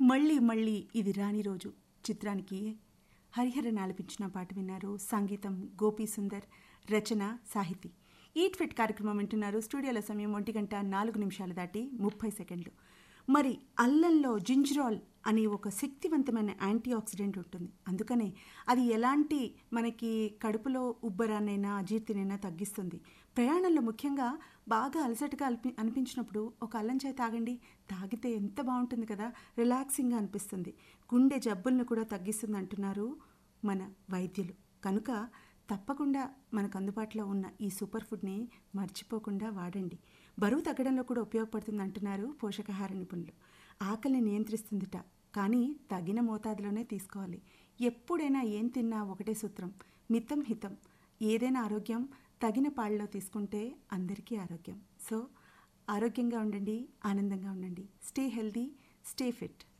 మళ్ళీ మళ్ళీ ఇది రాని రోజు చిత్రానికి హరిహరన్ ఆలపించిన పాట విన్నారు సంగీతం గోపీ సుందర్ రచన సాహితీ ఈట్ ఫిట్ కార్యక్రమం వింటున్నారు స్టూడియోల సమయం ఒంటి గంట నాలుగు నిమిషాలు దాటి ముప్పై సెకండ్లు మరి అల్లంలో జింజరాల్ అనే ఒక శక్తివంతమైన యాంటీ ఆక్సిడెంట్ ఉంటుంది అందుకనే అది ఎలాంటి మనకి కడుపులో ఉబ్బరాన్నైనా అజీర్తినైనా తగ్గిస్తుంది ప్రయాణంలో ముఖ్యంగా బాగా అలసటగా అల్పి అనిపించినప్పుడు ఒక అల్లం చాయ్ తాగండి తాగితే ఎంత బాగుంటుంది కదా రిలాక్సింగ్గా అనిపిస్తుంది గుండె జబ్బులను కూడా తగ్గిస్తుంది అంటున్నారు మన వైద్యులు కనుక తప్పకుండా మనకు అందుబాటులో ఉన్న ఈ సూపర్ ఫుడ్ని మర్చిపోకుండా వాడండి బరువు తగ్గడంలో కూడా ఉపయోగపడుతుంది అంటున్నారు పోషకాహార నిపుణులు ఆకలిని నియంత్రిస్తుందిట కానీ తగిన మోతాదులోనే తీసుకోవాలి ఎప్పుడైనా ఏం తిన్నా ఒకటే సూత్రం మితం హితం ఏదైనా ఆరోగ్యం తగిన పాళ్ళలో తీసుకుంటే అందరికీ ఆరోగ్యం సో ఆరోగ్యంగా ఉండండి ఆనందంగా ఉండండి స్టే హెల్దీ స్టే ఫిట్